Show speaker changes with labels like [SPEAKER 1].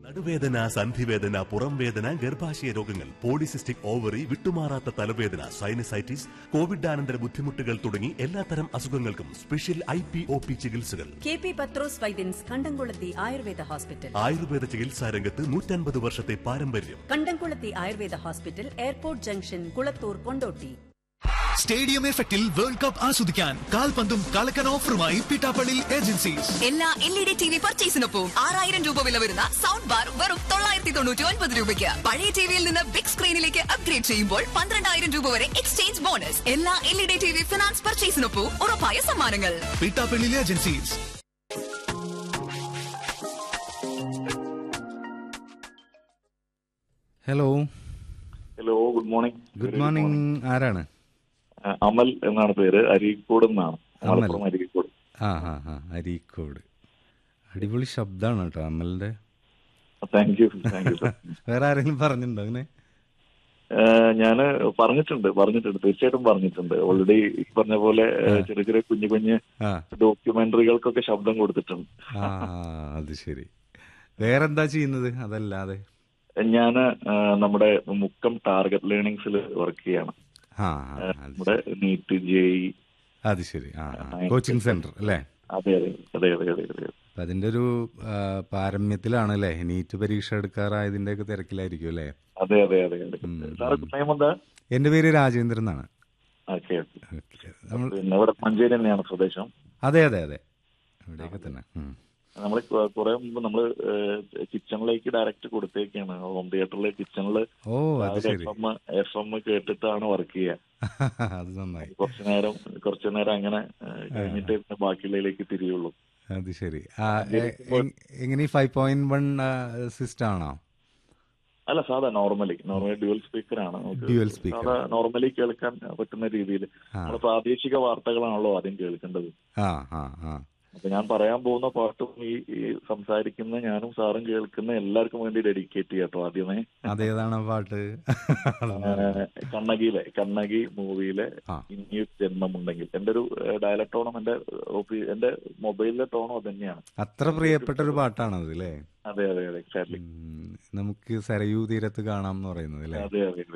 [SPEAKER 1] നടുവേദന സന്ധിവേദന പുറംവേദന ഗർഭാശയ രോഗങ്ങൾ പോളിസിസ്റ്റിക് ഓവറി വിട്ടുമാറാത്ത തലവേദന സൈനസൈറ്റിസ് കോവിഡാനന്തര ബുദ്ധിമുട്ടുകൾ തുടങ്ങി എല്ലാത്തരം അസുഖങ്ങൾക്കും special I P O P ചികിത്സകൾ
[SPEAKER 2] കെ പി പത്രോസ് വൈദ്യൻസ് കണ്ടംകുളത്തി ആയുർവേദ ഹോസ്പിറ്റൽ
[SPEAKER 1] ആയുർവേദ ചികിത്സാ രംഗത്ത് നൂറ്റൻപത് വർഷത്തെ പാരമ്പര്യം
[SPEAKER 2] Kandamkulathy Ayurveda hospital airport junction Kulathur Kondotty
[SPEAKER 3] stadium എഫക്റ്റിൽ വേൾഡ് കപ്പ് ആസ്വദിക്കാൻ കാൽപന്തും കളക്കൻ ഓഫറുമായി പിട്ടാപ്പള്ളി ഏജൻസീസ്
[SPEAKER 4] എല്ലാ L E D T V പർച്ചേസിനൊപ്പം ആറായിരം രൂപ വില വരുന്ന സൗണ്ട് ബാർ വെറും തൊള്ളായിരത്തി തൊണ്ണൂറ്റി ഒൻപത് രൂപയ്ക്ക് പഴയ ടിവിയിൽ നിന്ന് ബിഗ് സ്ക്രീനിലേക്ക് അപ്ഗ്രേഡ് ചെയ്യുമ്പോൾ പന്ത്രണ്ടായിരം രൂപ വരെ എക്സ്ചേഞ്ച് ബോണസ് എല്ലാ L E D T V finance പർച്ചേസിനൊപ്പം ഉറപ്പായ സമ്മാനങ്ങൾ
[SPEAKER 3] Pittappilly agencies
[SPEAKER 5] hello
[SPEAKER 6] hello good morning
[SPEAKER 5] good morning ആരാണ്
[SPEAKER 6] ആ, അമൽ എന്നാണ് പേര് അരീക്കോട് എന്നാണ്
[SPEAKER 5] അമൽ.
[SPEAKER 6] മലപ്പുറം അരീക്കോട്
[SPEAKER 5] ആ ആ ആ അരീക്കോട് അടിപൊളി ശബ്ദമാണ് കേട്ടോ അമലിന്റെ
[SPEAKER 6] thank you thank you sir
[SPEAKER 5] വേറെ ആരെങ്കിലും പറഞ്ഞിട്ടുണ്ടോ അങ്ങനെ
[SPEAKER 6] ഞാൻ പറഞ്ഞിട്ടുണ്ട് പറഞ്ഞിട്ടുണ്ട് തീർച്ചയായിട്ടും പറഞ്ഞിട്ടുണ്ട് ഓൾറെഡി ഈ പറഞ്ഞ പോലെ ഏ, ചെറിയ ചെറിയ കുഞ്ഞു കുഞ്ഞു
[SPEAKER 5] ആ
[SPEAKER 6] ഡോക്യുമെന്ററികൾക്കൊക്കെ ശബ്ദം കൊടുത്തിട്ടുണ്ട്
[SPEAKER 5] ആ അത് ശരി വേറെന്താ ചെയ്യുന്നത് അതല്ലാതെ
[SPEAKER 6] ഞാൻ നമ്മുടെ മുക്കം ടാർഗറ്റ് ലേണിംഗ്സിൽ വർക്ക് ചെയ്യാണ്
[SPEAKER 5] ആ
[SPEAKER 6] ഏ,
[SPEAKER 5] ആ, അത്
[SPEAKER 6] നമ്മുടെ നീറ്റ് ജെ ഇ
[SPEAKER 5] അത് ശരി ആ കോച്ചിങ് സെന്റർ അല്ലേ
[SPEAKER 6] അതെ അതെ അതെ അതെ അതെ അതെ
[SPEAKER 5] അപ്പൊ അതിന്റെ ഒരു ആ, പാരമ്യത്തിലാണ് അല്ലേ നീറ്റ് പരീക്ഷ എടുക്കാറായതിന്റെ ഒക്കെ തിരക്കിലായിരിക്കും അല്ലേ
[SPEAKER 6] അതെ അതെ അതെ അതെ സാറ് ടൈം എന്താ
[SPEAKER 5] എന്റെ പേര് രാജേന്ദ്രൻ എന്നാണ്
[SPEAKER 6] ഓക്കെ
[SPEAKER 5] ഓക്കെ. നമ്മൾ
[SPEAKER 6] പിന്നെ ഇവിടെ മഞ്ചേരി തന്നെയാണ് സ്വദേശം
[SPEAKER 5] അതെ അതെ അതെ ഇവിടെയൊക്കെ തന്നെ ഉം.
[SPEAKER 6] നമ്മൾ കുറെ മുമ്പ് നമ്മള് കിച്ചണിലേക്ക് ഡയറക്റ്റ് കൊടുത്തേക്കാണ് ഹോം തിയേറ്ററിലെ കിച്ചണില്
[SPEAKER 5] ഓ അത് ശരി
[SPEAKER 6] എഫ് എം എഫ് എം കേട്ടിട്ടാണ് വർക്ക് ചെയ്യുക
[SPEAKER 5] അത് നന്നായി
[SPEAKER 6] കുറച്ചു നേരം കുറച്ചു നേരം അങ്ങനെ ഏ, കഴിഞ്ഞിട്ട് പിന്നെ ബാക്കിയുള്ളതിലേക്ക് തിരിയുള്ളൂ
[SPEAKER 5] അത് ശരി ആ, എ- എ- എങ്ങനെ ഫൈവ് പോയിന്റ് വൺ സിസ്റ്റം ആണോ
[SPEAKER 6] അല്ല സാധാ നോർമലി നോർമലി ഡ്യുവൽ സ്പീക്കർ ആണ് നമുക്ക്
[SPEAKER 5] Dual speaker.
[SPEAKER 6] സാധാ നോർമലി കേൾക്കാൻ പറ്റുന്ന രീതിയിൽ
[SPEAKER 5] ആ.
[SPEAKER 6] നമ്മുടെ പ്രാദേശിക വാർത്തകളാണല്ലോ ആദ്യം കേൾക്കേണ്ടത്
[SPEAKER 5] ആ ആ ആ
[SPEAKER 6] അപ്പൊ ഞാൻ പറയാൻ പോകുന്ന പാട്ടും ഈ ഈ സംസാരിക്കുന്ന ഞാനും സാറും കേൾക്കുന്ന എല്ലാവർക്കും വേണ്ടി ഡെഡിക്കേറ്റ് ചെയ്യാട്ടോ ആദ്യമേ
[SPEAKER 5] അതേതാണ് പാട്ട്
[SPEAKER 6] ഏഹ് കണ്ണകിയിലെ കണ്ണകി മൂവിയിലെ
[SPEAKER 5] ആ.
[SPEAKER 6] ഇനിയൊരു ജന്മമുണ്ടെങ്കിൽ എന്റെ ഒരു ഡയലക്ട് ടോണും എന്റെ ഓഫീ- എന്റെ മൊബൈലിലെ ടോണും അത് തന്നെയാണ്
[SPEAKER 5] അത്ര പ്രിയപ്പെട്ട ഒരു പാട്ടാണത് അല്ലേ
[SPEAKER 6] അതെ അതെ അതെ എക്സാക്ട്ലി
[SPEAKER 5] ഉം, നമുക്ക് സരയൂ തീരത്ത് കാണാം എന്ന് പറയുന്നത് അല്ലേ
[SPEAKER 6] അതെ അതെ